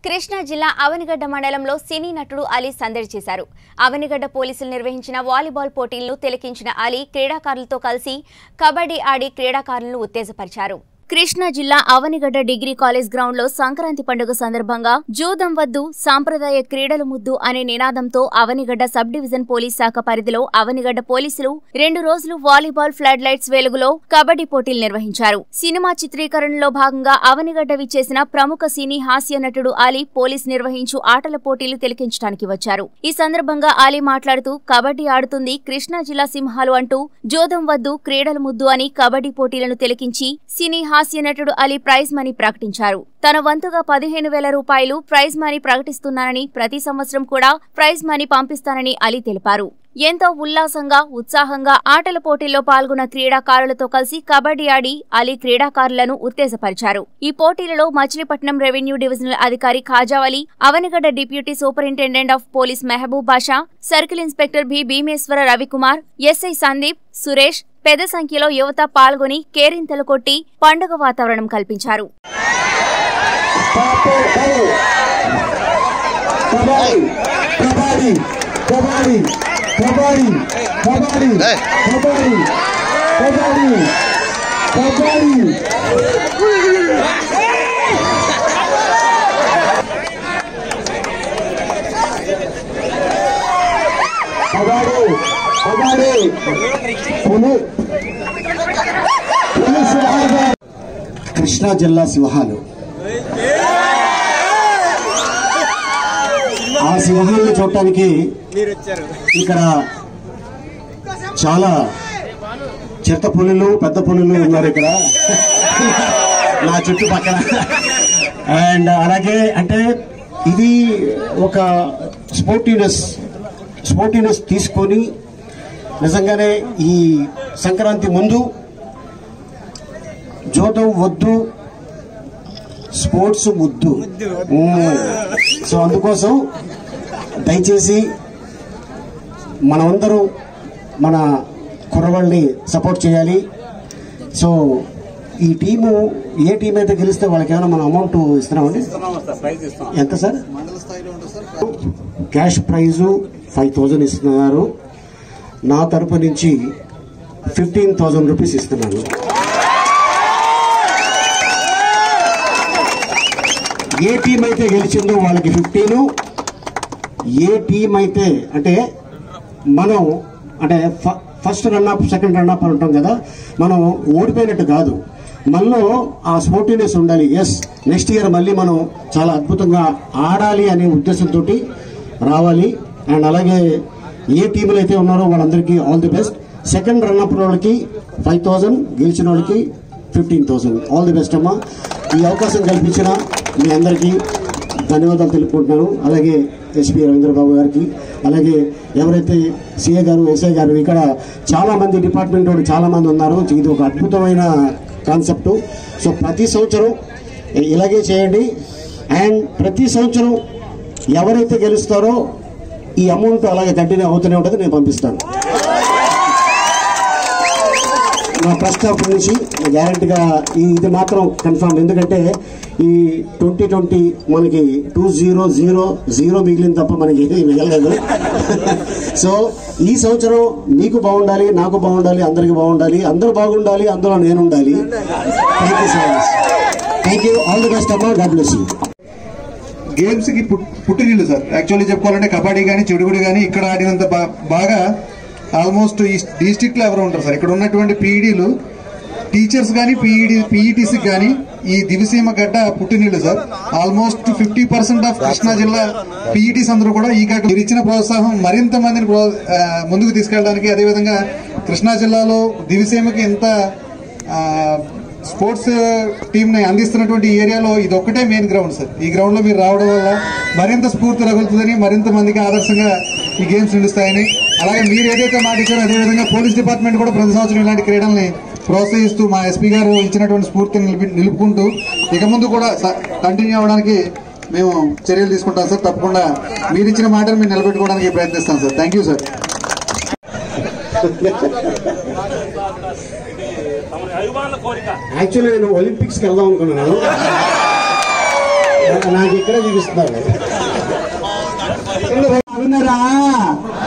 కృష్ణా జిల్లా అవనిగడ్డ మండలంలో సినీ నటుడు అలీ సందడి చేశారు అవనిగడ్డ పోలీసులు నిర్వహించిన వాలీబాల్ పోటీలను తిలకించిన అలీ క్రీడాకారులతో కలిసి కబడ్డీ ఆడి క్రీడాకారులను ఉత్తేజపరిచారు కృష్ణా జిల్లా అవనిగడ్డ డిగ్రీ కాలేజ్ గ్రౌండ్ లో సంక్రాంతి పండుగ సందర్భంగా జూదం వద్దు సాంప్రదాయ క్రీడలు ముద్దు అనే నినాదంతో అవనిగడ్డ సబ్ డివిజన్ పోలీస్ శాఖ పరిధిలో అవనిగడ్డ పోలీసులు రెండు రోజులు వాలీబాల్ ఫ్లడ్ లైట్స్ వెలుగులో కబడ్డీ పోటీలు నిర్వహించారు సినిమా చిత్రీకరణలో భాగంగా అవనిగడ్డ విచ్చేసిన ప్రముఖ సినీ హాస్య నటుడు అలీ పోలీస్ నిర్వహించు ఆటల పోటీలు తిలకించడానికి వచ్చారు ఈ సందర్భంగా అలీ మాట్లాడుతూ కబడ్డీ ఆడుతుంది కృష్ణా జిల్లా సింహాలు అంటూ జోదం వద్దు క్రీడల ముద్దు అని కబడ్డీ పోటీలను తిలకించి సినీ హాస్య నటుడు అలీ ప్రైజ్ మనీ ప్రకటించారు తన వంతుగా పదిహేను వేల రూపాయలు ప్రైజ్ మనీ ప్రకటిస్తున్నానని ప్రతి సంవత్సరం కూడా ప్రైజ్ మనీ పంపిస్తానని అలీ తెలిపారు ఎంతో ఉల్లాసంగా ఉత్సాహంగా ఆటల పోటీల్లో పాల్గొన్న క్రీడాకారులతో కలిసి కబడ్డీ ఆడి అలీ క్రీడాకారులను ఉత్తేజపరిచారు ఈ పోటీలలో మచిలీపట్నం రెవెన్యూ డివిజనల్ అధికారి Khajavali Avanigadda deputy superintendent of police Mehboob Basha circle inspector B Bhimeshwara Ravikumar SI Sandeep Suresh పెద్ద సంఖ్యలో యువత పాల్గొని కేరింతలు కొట్టి పండుగ వాతావరణం కల్పించారు కబడ్డీ కబడ్డీ కబడ్డీ కబడ్డీ కబడ్డీ కబడ్డీ కబడ్డీ కబడ్డీ కబడ్డీ కబడ్డీ పులి పులిస్ కృష్ణా జిల్లా సింహాలు ఆ సింహాలను చూడటానికి ఇక్కడ చాలా చిత్త పులులు పెద్ద పులులు ఉన్నారు ఇక్కడ నా చుట్టుపక్కల అండ్ అలాగే అంటే ఇది ఒక స్పోర్టివ్నెస్ స్పోర్టివ్నెస్ తీసుకొని నిజంగానే ఈ సంక్రాంతి ముందు జోదం వద్దు స్పోర్ట్స్ ముద్దు మ్మ్. సో అందుకోసం దయచేసి మనమందరూ మన కుర్రవాళ్ళని సపోర్ట్ చేయాలి సో ఈ టీము ఏ టీం అయితే గెలిస్తే వాళ్ళకి ఏమైనా మనం అమౌంట్ ఇస్తున్నామండి ఎంత sir cash prize five thousand ఇస్తున్నారు నా తరపు నుంచి ఫిఫ్టీన్ థౌజండ్ రూపీస్ ఇస్తున్నాను ఏ టీం అయితే గెలిచిందో వాళ్ళకి ఫిఫ్టీన్ ఏ టీం అయితే అంటే మనం అంటే ఫ- first run up second run up అని ఉంటాం కదా మనం ఓడిపోయినట్టు కాదు మనలో ఆ స్పోర్టివ్నెస్ ఉండాలి ఎస్ నెక్స్ట్ ఇయర్ మళ్ళీ మనం చాలా అద్భుతంగా ఆడాలి అనే ఉద్దేశంతో రావాలి అండ్ అలాగే ఏ టీములు అయితే ఉన్నారో వాళ్ళందరికీ all the best second run up వాళ్ళకి ఫైవ్ థౌజండ్ గెలిచిన వాళ్ళకి fifteen thousand all the best అమ్మా ఈ అవకాశం కల్పించిన మీ అందరికీ ధన్యవాదాలు తెలుపుకుంటున్నాను అలాగే ఎస్పీ రవీంద్రబాబు గారికి అలాగే ఎవరైతే సిఏ గారు ఎస్ఐ గారు ఇక్కడ చాలా మంది డిపార్ట్మెంట్ వాళ్ళు చాలా మంది ఉన్నారు ఇది ఒక అద్భుతమైన కాన్సెప్ట్ సో ప్రతి సంవత్సరం ఇలాగే చేయండి అండ్ ప్రతి సంవత్సరం ఎవరైతే గెలుస్తారో ఈ అమౌంట్ అలాగే కంటిన్యూ అవుతూనే ఉంటుంది నేను పంపిస్తాను నా ఫస్ట్ హాఫ్ నుంచి గ్యారంటీగా ఇది మాత్రం కన్ఫర్మ్ ఎందుకంటే ఈ ట్వంటీ ట్వంటీ మనకి టూ జీరో జీరో జీరో మిగిలింది తప్ప మనకి ఏమీ మిగలలేదు సో ఈ సంవత్సరం నీకు బాగుండాలి నాకు బాగుండాలి అందరికి బాగుండాలి అందరూ బాగుండాలి అందులో నేను ఉండాలి thank you so much thank you all the best అమ్మా గాడ్ బ్లెస్ యూ గేమ్స్ కి పుట్- పుట్టినిల్లు సార్ యాక్చువల్లీ చెప్పుకోవాలంటే కబడ్డీ కానీ చెడుగుడు కానీ ఇక్కడ ఆడినంత బా- బాగా ఆల్మోస్ట్ ఈ డిస్టిక్ లో ఎవరు ఉంటారు సార్ ఇక్కడ ఉన్నటువంటి పీఈడీలు టీచర్స్ కానీ పీఈడి పీఈటీసీ కానీ ఈ దివిసీమ గడ్డ పుట్టినీళ్ళు sir almost fifty percent of Krishna జిల్లా పీఈటీస్ అందరూ కూడా ఈ గడ్డ మీరు ఇచ్చిన ప్రోత్సాహం మరింత మందిని ప్రో- ఆ, ముందుకు తీసుకెళ్ళడానికి అదేవిధంగా కృష్ణా జిల్లాలో దివిసీమకి ఎంత ఆ, స్పోర్ట్స్ టీమ్ ని అందిస్తున్నటువంటి ఈ ఏరియాలో ఇది ఒక్కటే మెయిన్ గ్రౌండ్ సార్ ఈ గ్రౌండ్ లో మీరు రావడం వల్ల మరింత స్ఫూర్తి రగులుతుందని మరింత మందికి ఆదర్శంగా ఈ గేమ్స్ నిలుస్తాయని అలాగే మీరు ఏదైతే మాట ఇచ్చారో అదేవిధంగా పోలీస్ డిపార్ట్మెంట్ కూడా ప్రతి సంవత్సరం ఇలాంటి క్రీడల్ని ప్రోత్సహిస్తూ మా ఎస్పీ గారు ఇచ్చినటువంటి స్ఫూర్తిని నిలిపి నిలుపుకుంటూ ఇక ముందు కూడా కంటిన్యూ అవ్వడానికి మేము చర్యలు తీసుకుంటాం సార్ తప్పకుండా మీరు ఇచ్చిన మాటను మేము నిలబెట్టుకోవడానికి ప్రయత్నిస్తాం sir thank you sir actually నేను ఒలింపిక్స్కి వెళ్దాం అనుకున్నాను నాకు ఇక్కడ చూపిస్తున్నారు అవునరా